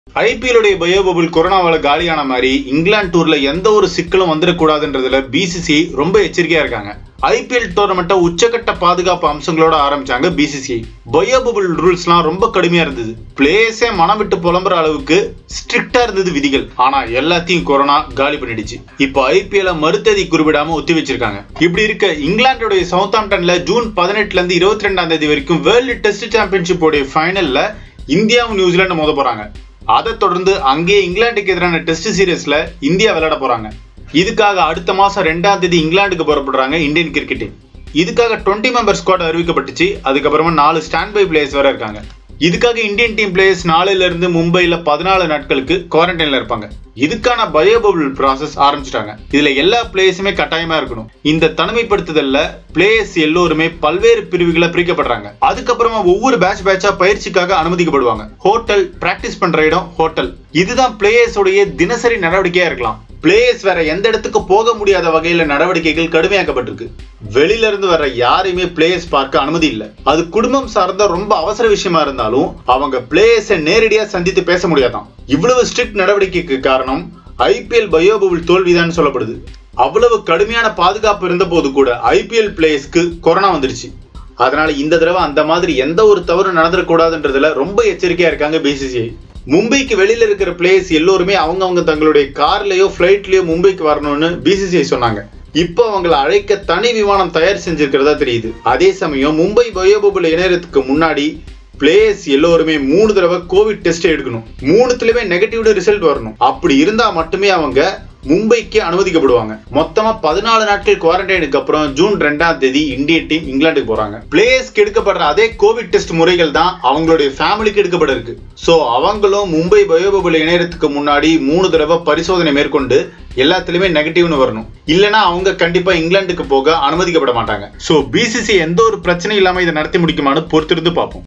ஐபிஎல்லுடைய bio bubble கொரோனாவால காலியான மாதிரி இங்கிலாந்து டூர்ல எந்த ஒரு சிக்கலும் வந்துடக்கூடாதுன்றதுல பிசிசி ரொம்ப எச்சரிக்கையா இருக்காங்க ஐபிஎல் டோர்னமெண்ட்டை உச்சக்கட்ட பாதுகாப்பு அம்சங்களோட ஆரம்பிச்சாங்க பிசிசிஐ பயோ பபுள் ரூல்ஸ்லாம் ரொம்ப கடுமையா இருந்தது பிளேயர்ஸே மனம் விட்டு புலம்புற அளவுக்கு ஸ்ட்ரிக்டா இருந்தது விதிகள் ஆனா எல்லாத்தையும் கொரோனா காலி பண்ணிடுச்சு இப்போ ஐபிஎல் மறுத்தேதி குறிப்பிடாம ஒத்தி வச்சிருக்காங்க இப்படி இருக்க இங்கிலாந்துடைய சவுத்தாம்டன்ல ஜூன் பதினெட்டுல இருந்து இருபத்தி ரெண்டாம் தேதி வரைக்கும் வேர்ல்டு டெஸ்ட் சாம்பியன்ஷிப் உடைய ஃபைனல்ல இந்தியாவும் நியூசிலாந்து மோத போறாங்க அதை தொடர்ந்து அங்கேயே இங்கிலாந்துக்கு எதிரான டெஸ்ட் சீரீஸ்ல இந்தியா விளையாட போறாங்க இதுக்காக அடுத்த மாசம் ரெண்டாம் தேதி இங்கிலாந்துக்கு புறப்படுறாங்க இந்தியன் கிரிக்கெட் டீம் இதுக்காக டுவெண்ட்டி மெம்பர் ஸ்குவாட் அறிவிக்கப்பட்டுச்சு அதுக்கப்புறமா நாலு ஸ்டாண்ட் பை பிளேயர்ஸ் வேற இருக்காங்க இதுக்காக இந்தியன் டீம் பிளேயர்ஸ் நாளையில இருந்து மும்பைல பதினாலு நாட்களுக்கு குவாரண்டைன்ல இருப்பாங்க இதுக்கான பயோபபிள் ப்ராசஸ் ஆரம்பிச்சிட்டாங்க இதுல எல்லா பிளேயர்ஸுமே கட்டாயமா இருக்கணும் இந்த தனிமைப்படுத்துதல்ல பிளேயர்ஸ் எல்லோருமே பல்வேறு பிரிவுகளை பிரிக்கப்படுறாங்க அதுக்கப்புறமா ஒவ்வொரு பேட்ச் பேட்சா பயிற்சிக்காக அனுமதிக்கப்படுவாங்க ஹோட்டல் பிராக்டிஸ் பண்ற இடம் ஹோட்டல் இதுதான் பிளேயர்ஸ் உடைய தினசரி நடவடிக்கையா இருக்கலாம் பிளேயர்ஸ் வேற எந்த இடத்துக்கு போக முடியாத வகையில நடவடிக்கைகள் கடுமையாக்கப்பட்டிருக்கு வெளியில இருந்து வர யாரையுமே பிளேயர்ஸ் பார்க்க அனுமதி இல்ல அது குடும்பம் சார்ந்த ரொம்ப அவசர விஷயமா இருந்தாலும் அவங்க பிளேயர்ஸை நேரடியா சந்தித்து பேச முடியாதான் இவ்வளவு ஸ்ட்ரிக்ட் நடவடிக்கைக்கு காரணம் ஐபிஎல் பயோபுல் தோல்விதான் சொல்லப்படுது அவ்வளவு கடுமையான பாதுகாப்பு இருந்த போது கூட ஐபிஎல் பிளேயர்ஸ்க்கு கொரோனா வந்துருச்சு அதனால இந்த தடவை அந்த மாதிரி எந்த ஒரு தவறு நடந்துடக்கூடாதுன்றதுல ரொம்ப எச்சரிக்கையா இருக்காங்க பிசிசிஐ மும்பைக்கு வெளியில இருக்கிற பிளேயர்ஸ் எல்லோருமே அவங்கவங்க தங்களுடைய கார்லயோ பிளைட்லயோ மும்பைக்கு வரணும்னு பிசிசிஐ சொன்னாங்க இப்போ அவங்களை அழைக்க தனி விமானம் தயார் செஞ்சிருக்கிறதா தெரியுது அதே சமயம் மும்பை பயோபபுல இணையறதுக்கு முன்னாடி பிளேயர்ஸ் எல்லோருமே மூணு தடவை கோவிட் டெஸ்ட் எடுக்கணும் மூணுத்துலயுமே நெகட்டிவ் ரிசல்ட் வரணும் அப்படி இருந்தா மட்டுமே அவங்க மும்பைக்கு அனுமதிக்கப்படுவாங்க மொத்தமா பதினாலு நாட்கள் குவாரண்டைனுக்கு அப்புறம் ஜூன் ரெண்டாம் தேதி இந்திய டீம் இங்கிலாந்துக்கு போறாங்க பிளேயர்ஸ்க்கு எடுக்கப்படுற அதே கோவிட் டெஸ்ட் முறைகள் தான் அவங்களுடைய ஃபேமிலிக்கு எடுக்கப்பட இருக்கு சோ அவங்களும் மும்பை பயோபபுல இணையறதுக்கு முன்னாடி மூணு தடவை பரிசோதனை மேற்கொண்டு எல்லாத்துலயுமே நெகட்டிவ்னு வரணும் இல்லனா அவங்க கண்டிப்பா இங்கிலாந்துக்கு போக அனுமதிக்கப்பட மாட்டாங்க சோ பிசிசி எந்த ஒரு பிரச்சனையும் இல்லாம இதை நடத்தி முடிக்குமான்னு பொறுத்திருந்து பார்ப்போம்